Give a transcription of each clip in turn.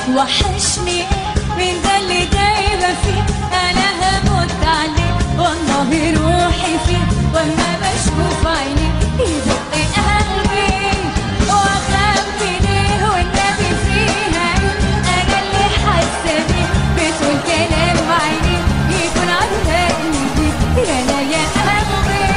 وحشني من ده اللي دايما فيه انا هموت عليه والله روحي فيه واما بشوف عيني يدق قلبي واخبي ليه والنبي فيها انا اللي حاسه بيه بتقول كلام عيني يكون على قلبي يا لا يا قلبي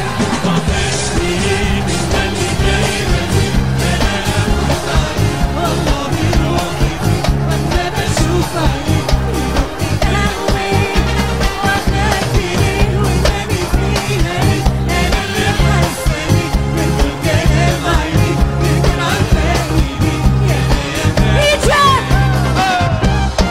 واما بشوف عيني قلبي واخبي ليه والنبي فيها انا اللي حاسه بيه بتقول كلام عيني يكون على قلبي يا لا يا قلبي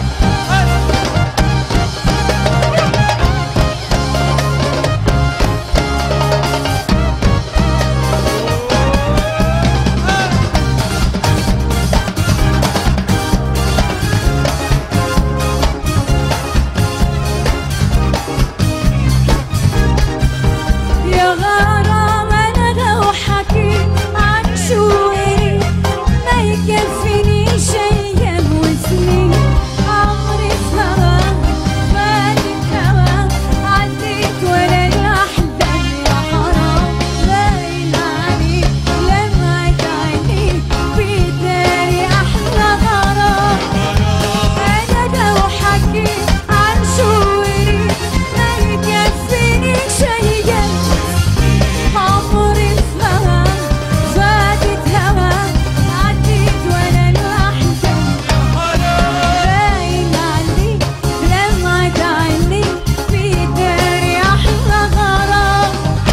يا غرام انا لو حكيت عن شوقي ما يكفينيش ايام وسنين عمري في هواك فاتت هواك عديت ولا الاحلام يا حرام باين عليك لمعت عينيك بيداري احلى غرام انا لو حكيت عن شوقي ما يكفينيش ايام عمري في هواك فاتت هواك عديت وانا لوحدي باين عليك لمعت عينيك بيداري احلى غرام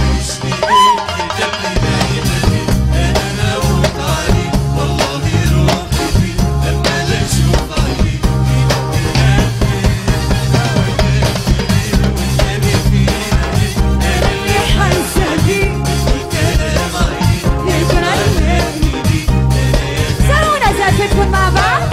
اللي حاسه بيه يكون عليك سوونا زفتكم مع بعض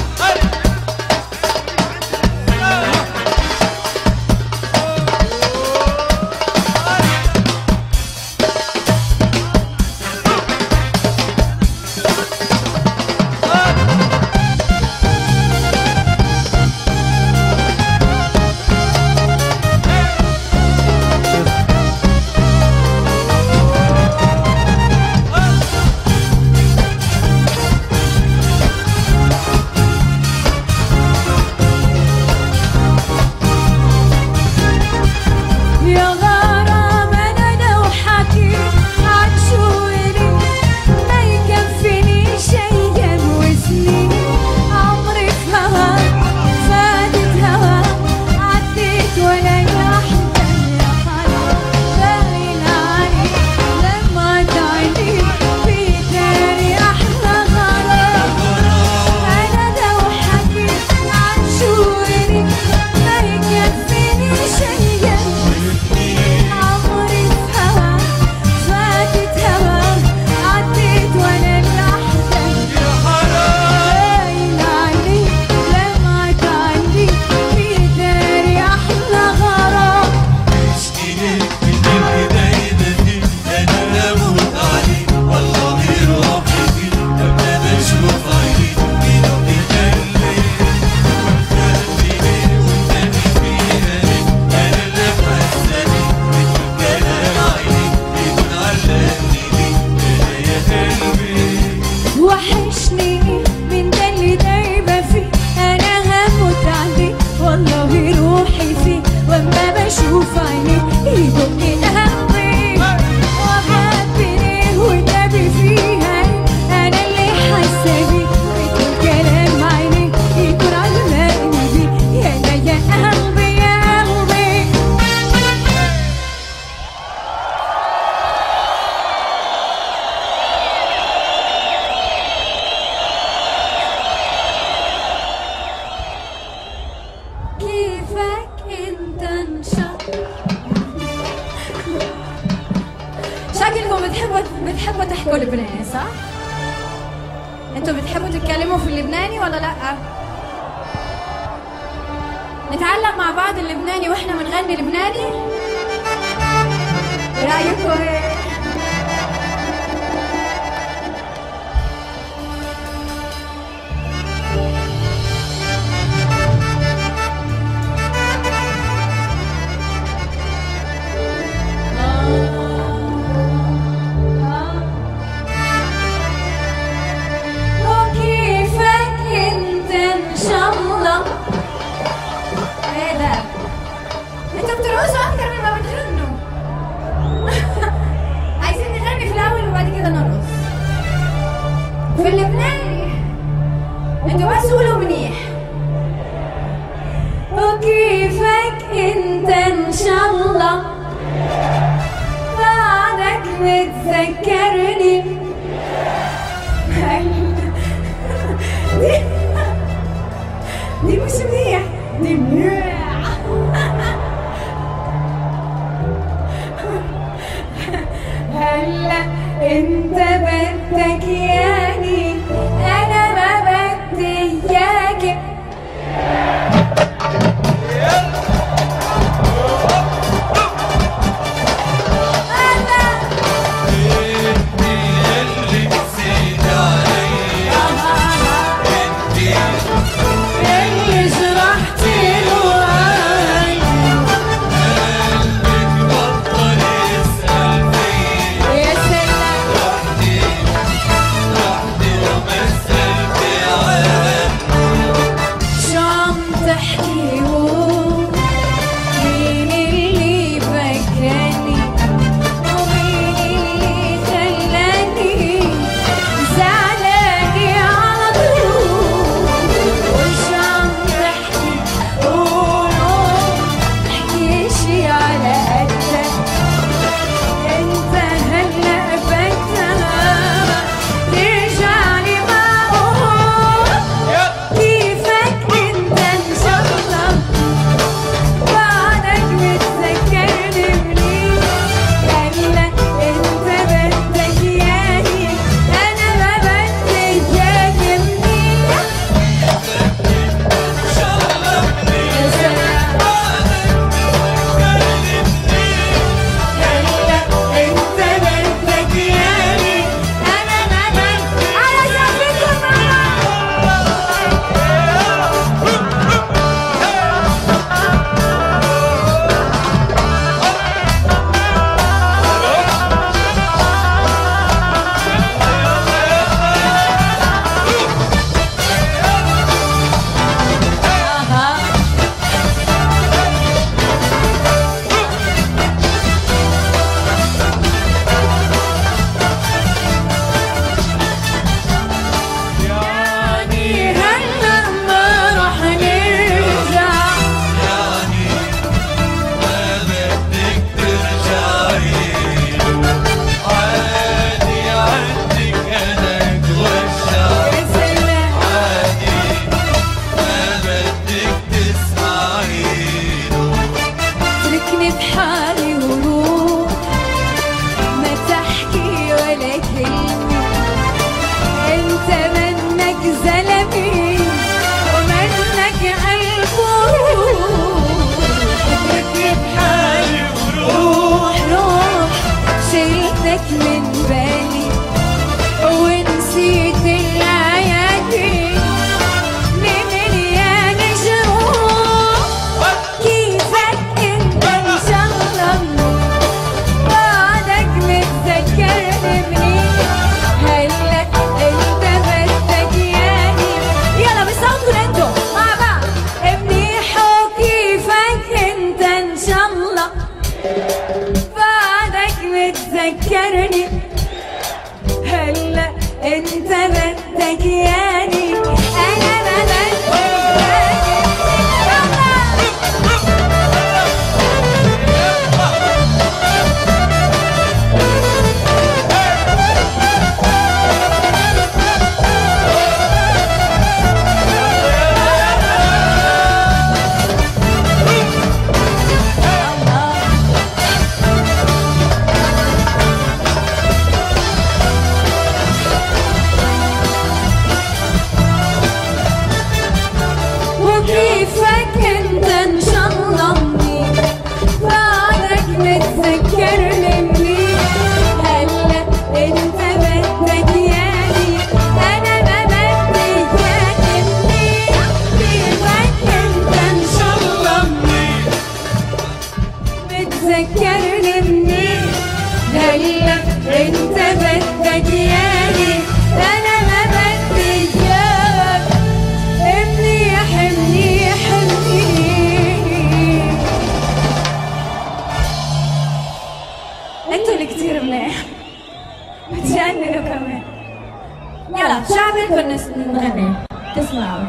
يا غرام انا لو حكيت عن شوقي ما يكفينيش ايام وسنين عمري في هواك فاتت هواك عديت ولا يحزن يا حرام باين عليك لمعت عينيك بيداري احلى غرام انا لو حكيت عن شوقي ما يكفينيش ايام عمري في هواك فاتت هواك عديت وانا لوحدي باين عليك لمعت عينيك بيداري احلى غرام وحشني من ده اللي دايما فيه انا هموت عليه والله روحي فيه واما بشوف عينيه يدق قلبي واخبي ليه والنبي فيها انا اللي حاسه بيه بتقول كلام عينيه يكون على قلبي يا لا يا قلبي يا قلبي كيفك انت انشط شكلكم بتحبوا بتحبوا تحكوا لبناني صح؟ انتوا بتحبوا تتكلموا في اللبناني ولا لا؟ نتعلم مع بعض اللبناني واحنا بنغني لبناني؟ رايكم ايه؟ في اللبناني انتوا بس قولوا منيح وكيفك انت ان شاء الله بعدك متذكرني دي دي مش منيح دي منيح هلا انت بدك ياني انا ما بدي اياك انا انتي اللي نسيت علي انتي اللي شعبي كنا نغني تسمعوا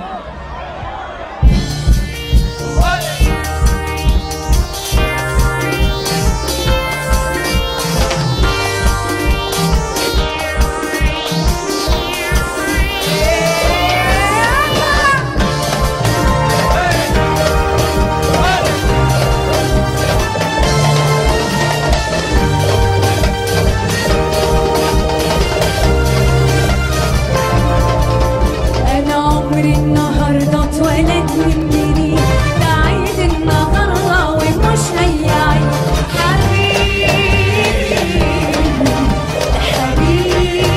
أنا عمري النهاردة اتولد من جديد ده عيد النهاردة ومش هيعيد حبيبي حبيبي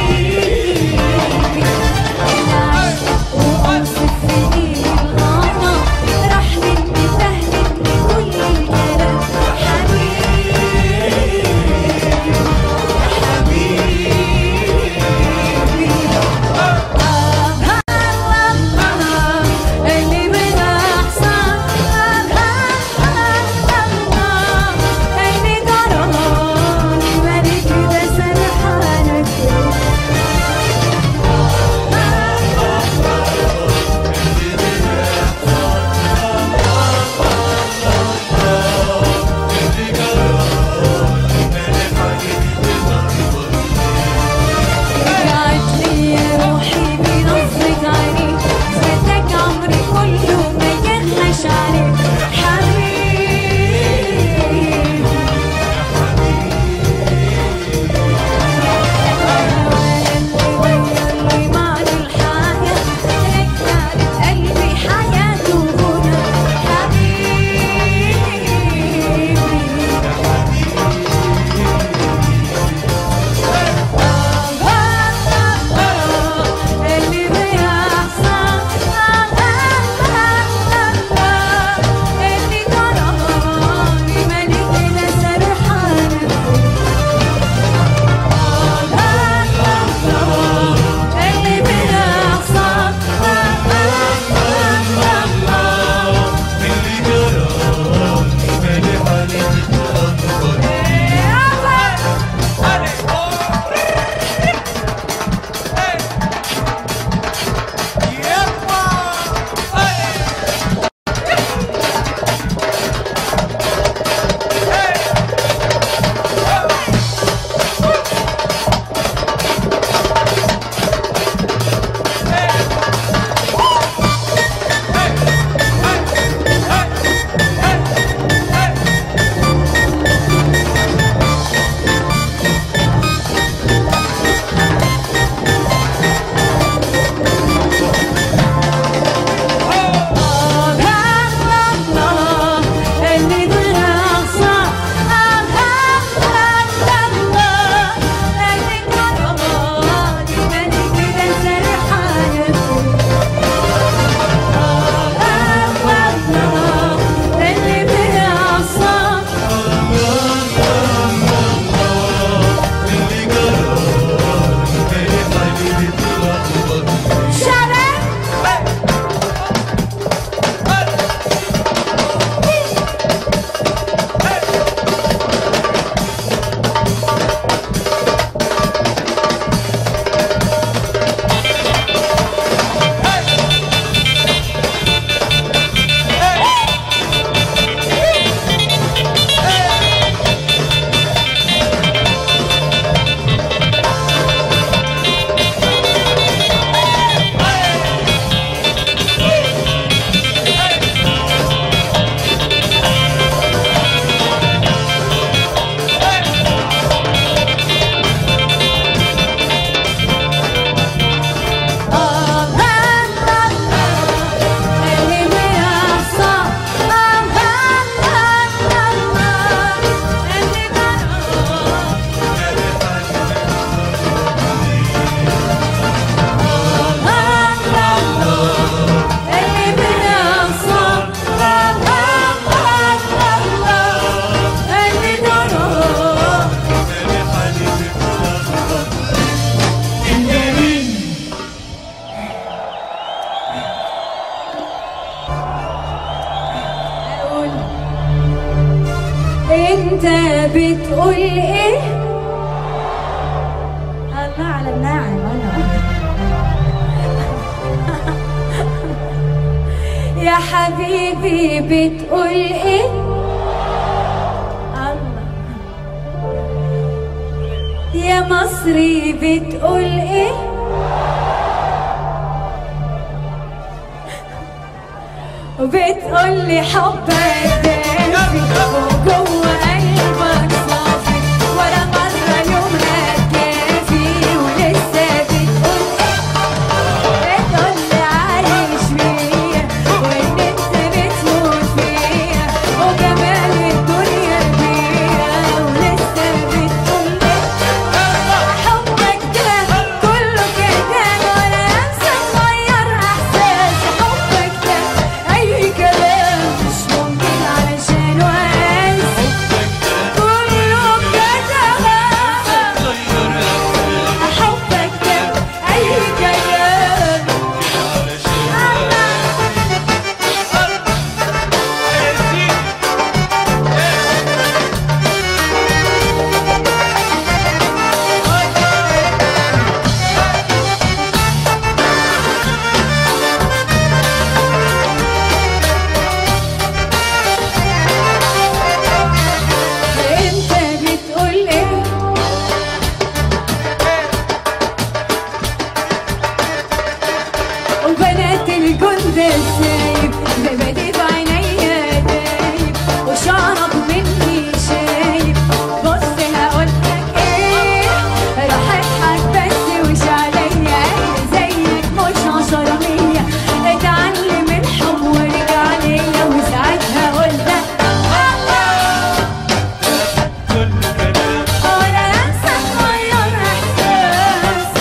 العيد وأوصف في إيدي الغرام راح مني فهمتني كل الكلام حبيبي اللي بنحصل اللي جرالي مالي كده سرحانة رجعت لي روحي بنظرة عينيك فاتك عمري كله ما يغلاش عليك حبيبي اللي معنى الحياة رجعت قلبي حياته هنا حبيبي اللي بيحصل اللي جرالي مالي كده سرحانة اللي بيحصل اللي بيحصل اللي جرالي مالي كده سرحانة اللي بيحصل شباب اللي بيحصل اللي اللي بيحصل اللي جرالي أقول انت بتقول ايه الله على الناعم انا حبيبي بتقول ايه الله يا مصري بتقول ايه وبتقول لي حبك دافي وجوه قلبك صافي ولا مرة يومها كافي ولسه بتقول ايه بتقول لي عايش فيا وان انت بتموت فيا وجمال الدنيا فيا ولسه بتقول ايه حبك ده كله كده ولا انسى اغير احساسي حبك ده اي كلام مش ممكن علشان انسى كله كده حبك ده اي كلام انت بتقول ايه وبنات الجند السايب زبادي بعينيا دايب وشعرك مني شايب بص هقولك ايه راح اضحك بس وش عليا قلبي زيك مش عشرة مية اتعلم الحب وارجع ليا وساعتها اقولك ولا انسى اتغير احساسي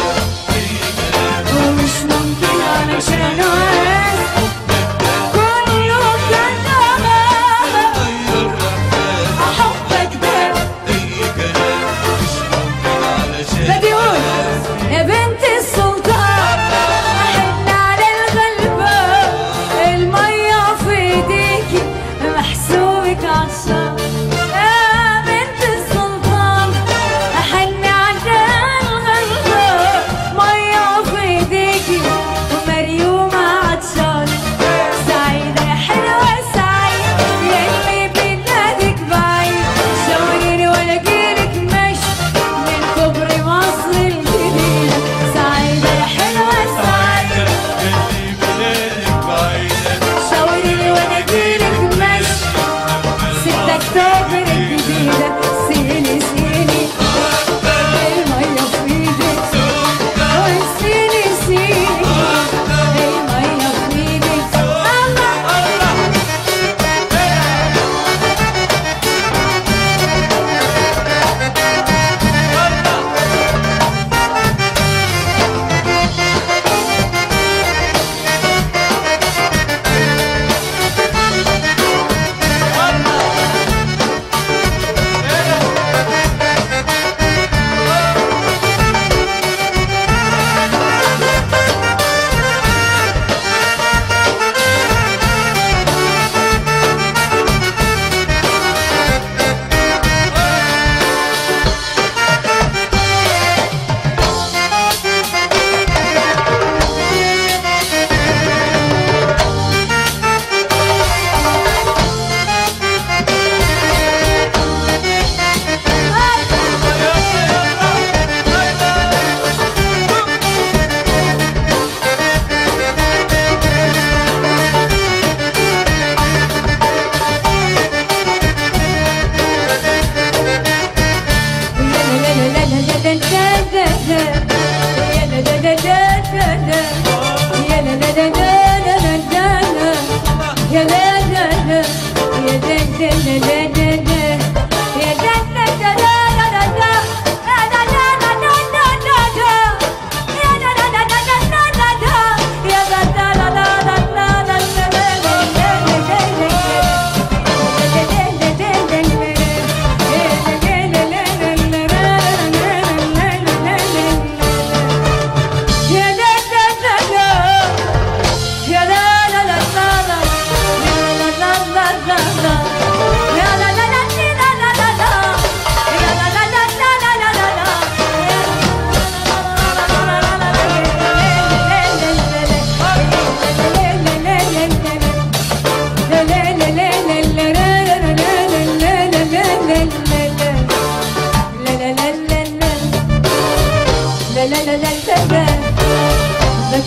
ومش ممكن علشان اعيش كله كلام احبك ده بدي اقول يا بنت السلطان احن على الغلبة المية في ايديكي محسوبك عالشر يا بنت السلطان احن على الغلبة مية في ايديكي ومريومة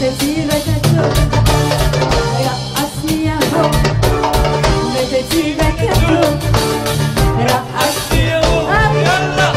بتتي بتتو رقصني يا هو بتتي بتتو رقصني يلا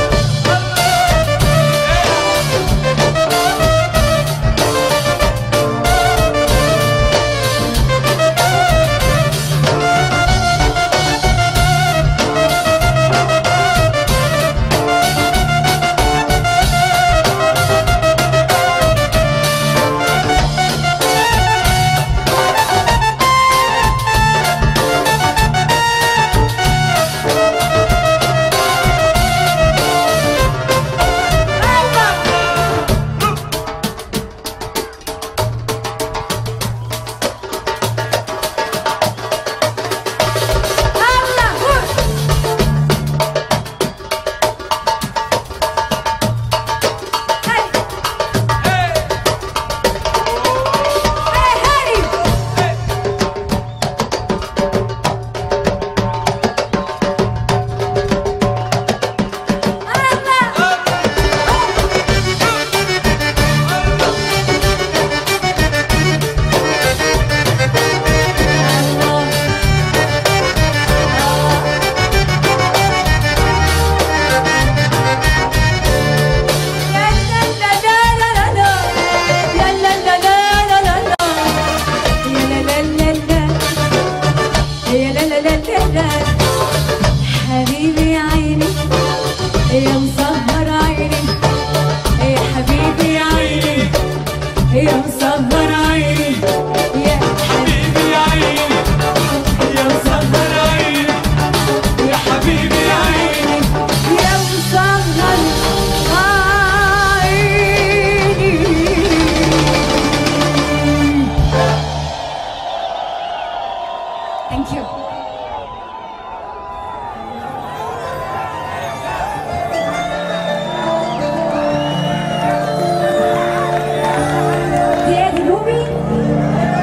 حبيبي يا عيني يا مسهر عيني يا حبيبي يا عيني يا مسهر عيني يا حبيبي حبيبي يا عيني يا مسهر عيني يا حبيبي يا عيني يا مسهر عيني Thank you. هي دي نوبي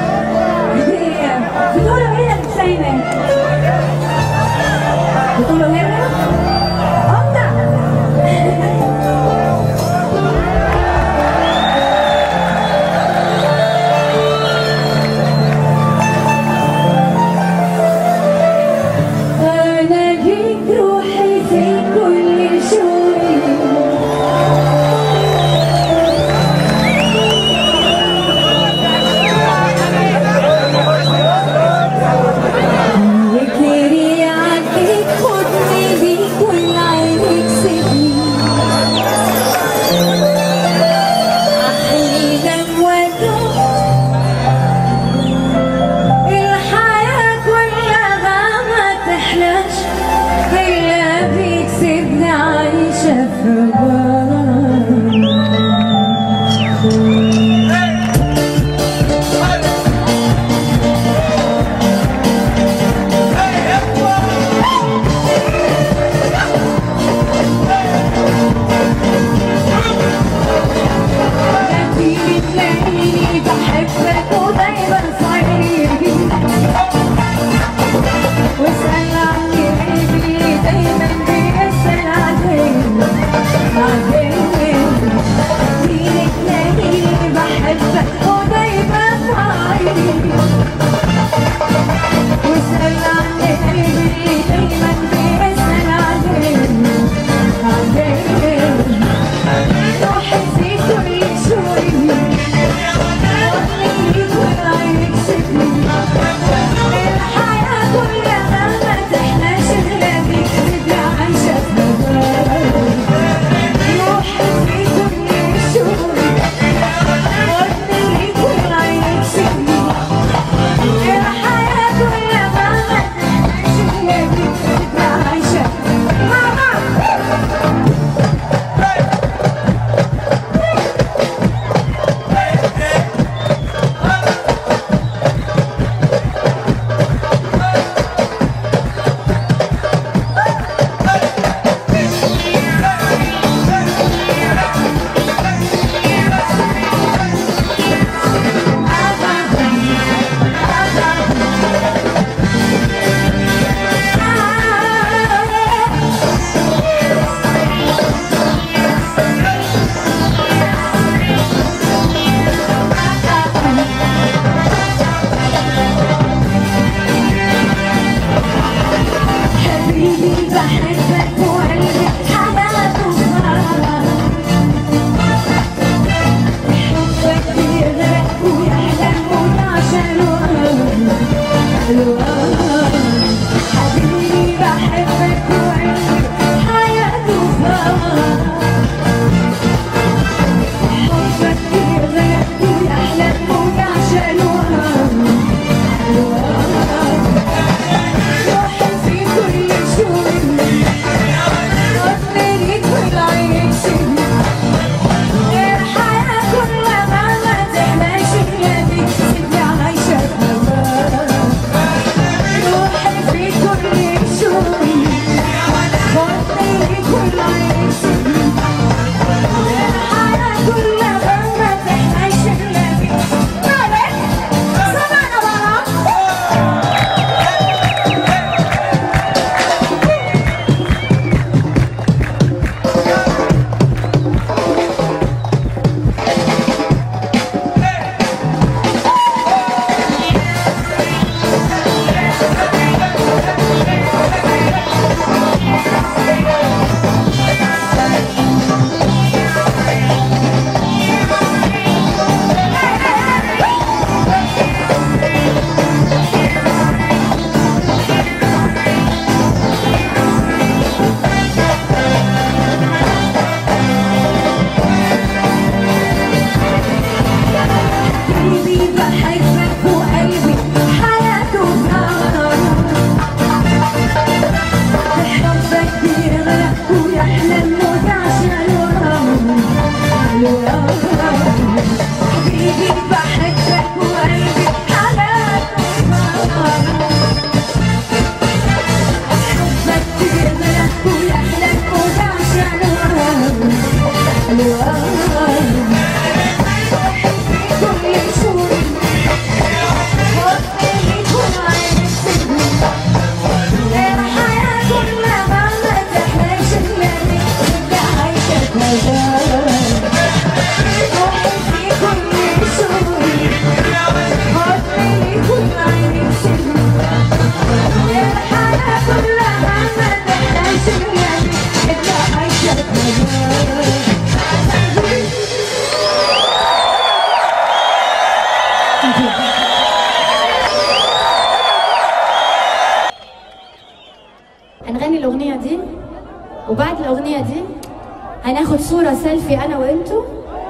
هنغني الأغنية دي وبعد الأغنية دي هناخد صورة سيلفي أنا وأنتو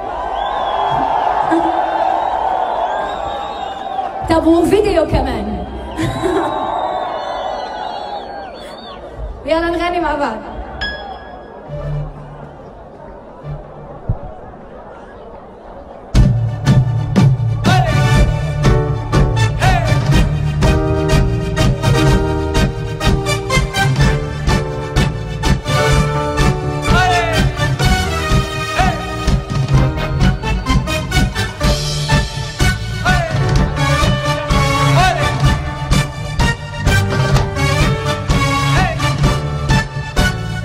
طب وفيديو كمان يلا نغني مع بعض Hey!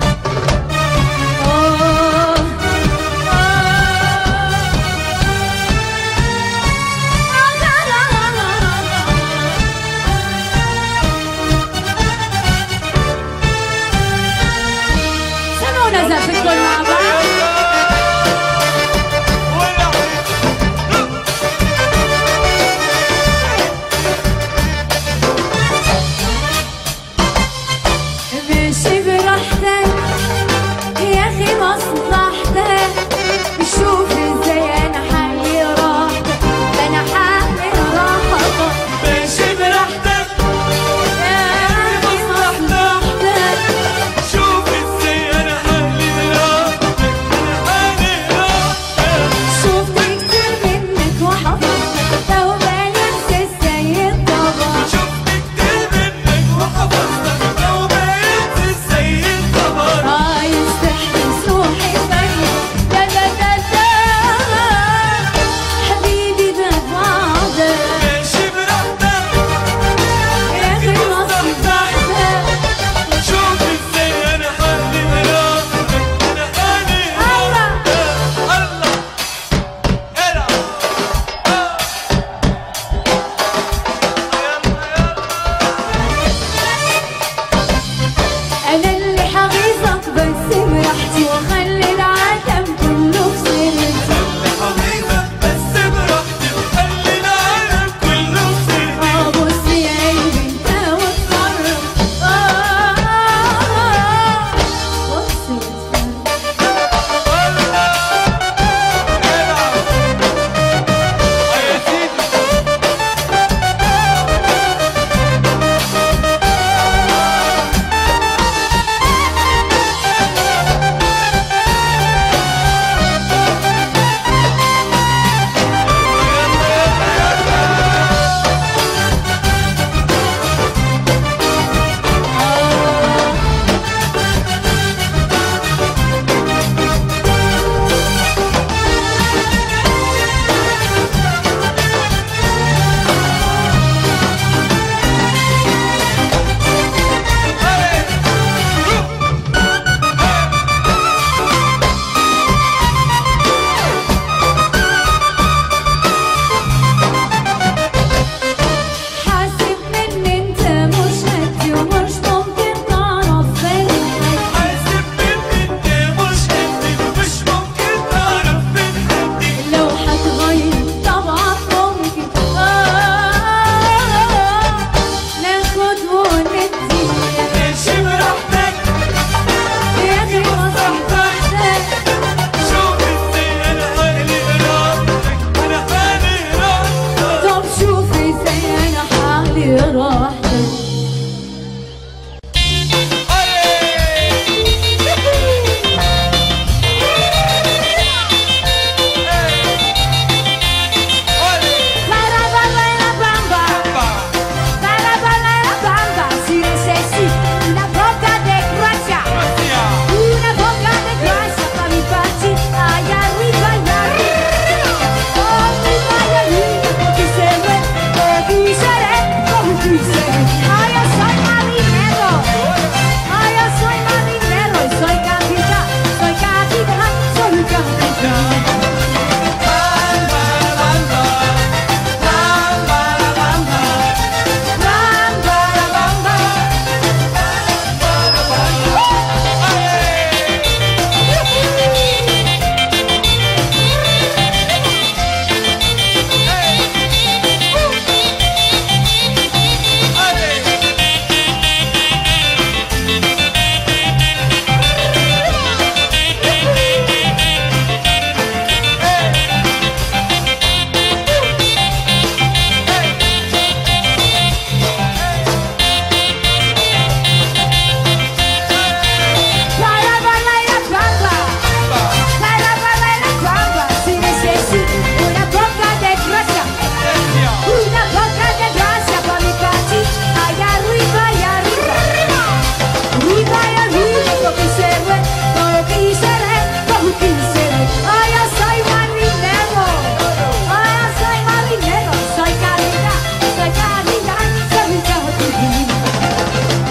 poca de gracia pa' mi casi. Allá arriba, allá arriba. Arriba y arriba, lo que se ve, lo que seré, lo que seré. Ay, yo soy marinero. Ay, yo soy marinero. Soy calidad, soy calidad, soy calidad.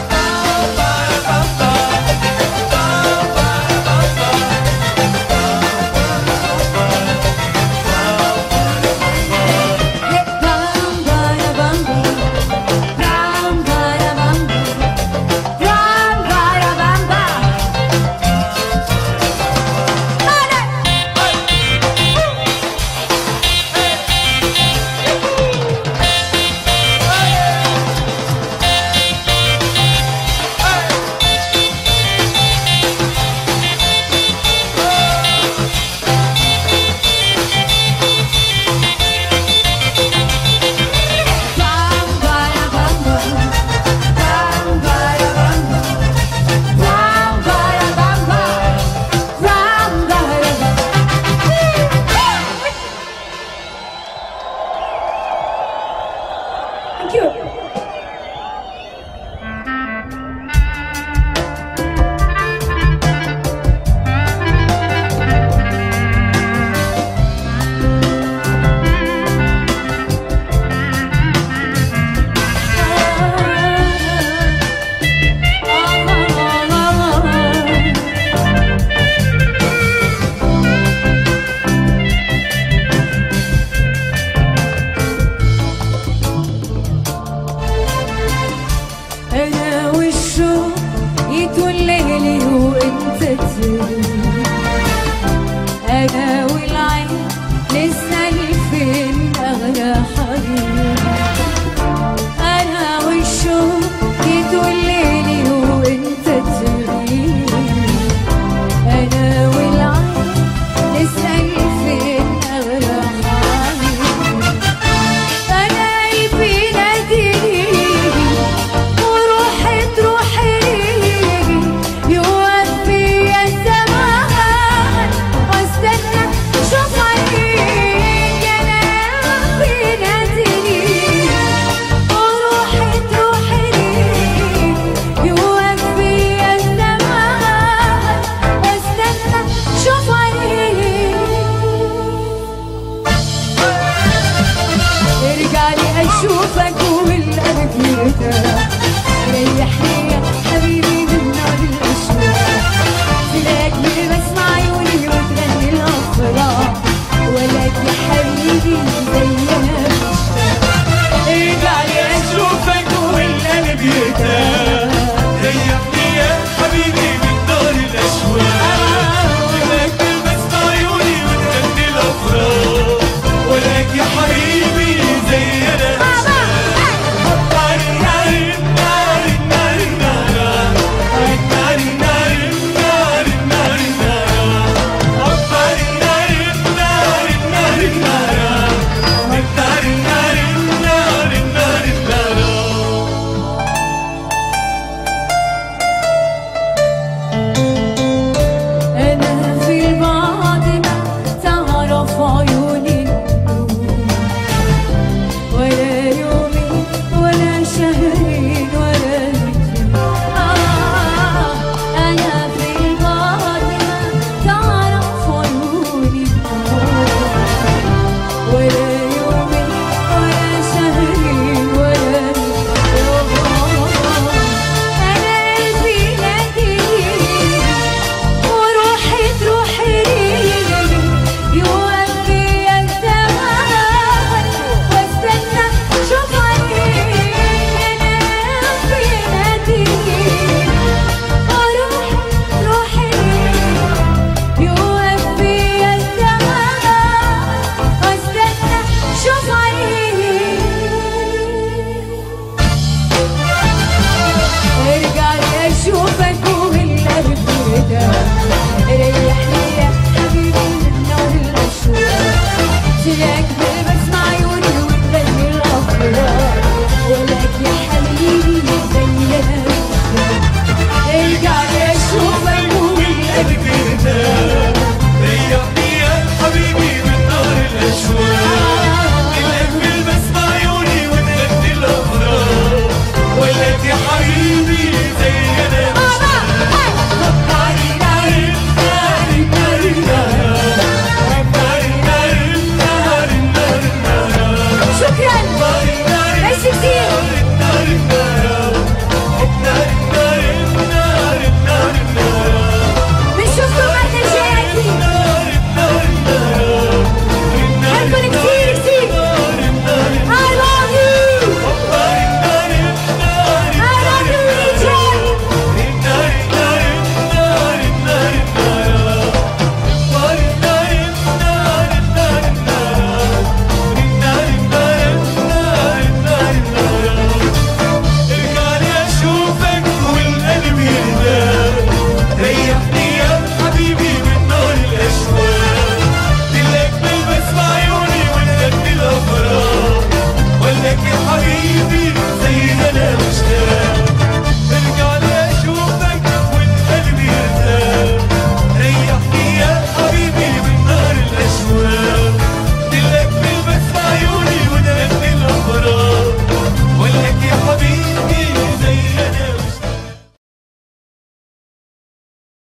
Thank you.